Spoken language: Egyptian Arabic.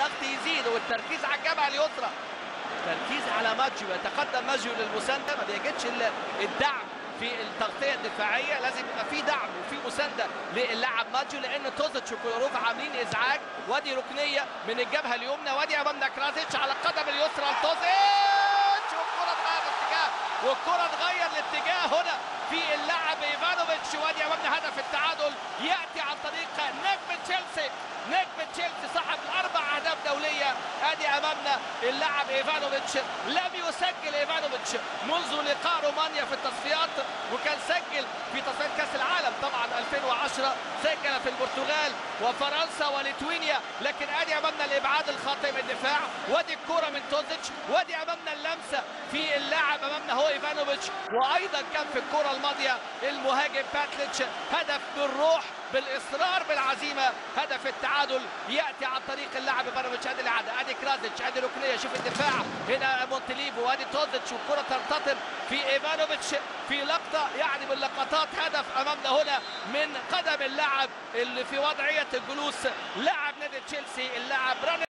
الضغط يزيد والتركيز على الجبهه اليسرى تركيز على ماجيو يتقدم ماجيو للمسانده ما بيجدش ال- الدعم في التغطيه الدفاعيه لازم يبقى في دعم وفي مسانده للاعب ماجيو لان توزيتش وكولاروف عاملين ازعاج وادي ركنيه من الجبهه اليمنى وادي امامنا كرازيتش على القدم اليسرى لتوزيتش والكره اتغير الاتجاه والكره اتغير الاتجاه هنا في اللاعب ايفانوفيتش وادي امامنا هدف التعادل ياتي عن طريق نجم تشيلسي نجم تشيلسي صاحب الاربع اهداف دوليه ادي امامنا اللاعب ايفانوفيتش لم يسجل ايفانوفيتش منذ لقاء رومانيا في التصفيات وكان سجل في تصفيات كاس العالم طبعا 2010 سجل في البرتغال وفرنسا وليتوينيا لكن ادي امامنا الابعاد الخاطئ من الدفاع وادي الكره من توزيتش وادي امامنا اللمسه في اللاعب امامنا هو ايفانوفيتش وايضا كان في الكره الماضيه المهاجم باتليتش هدف بالروح بالاصرار بالعزيمه هدف التعادل ياتي عن طريق اللاعب ايفانوفيتش ادي الاعاده ادي كرازيتش ادي ركنيه شوف الدفاع هنا مونتليفو وادي توزيتش والكره ترتطم في ايفانوفيتش في لقطه يعني من لقطات هدف امامنا هنا من قدم اللاعب اللي في وضعيه الجلوس لاعب نادي تشيلسي اللاعب راني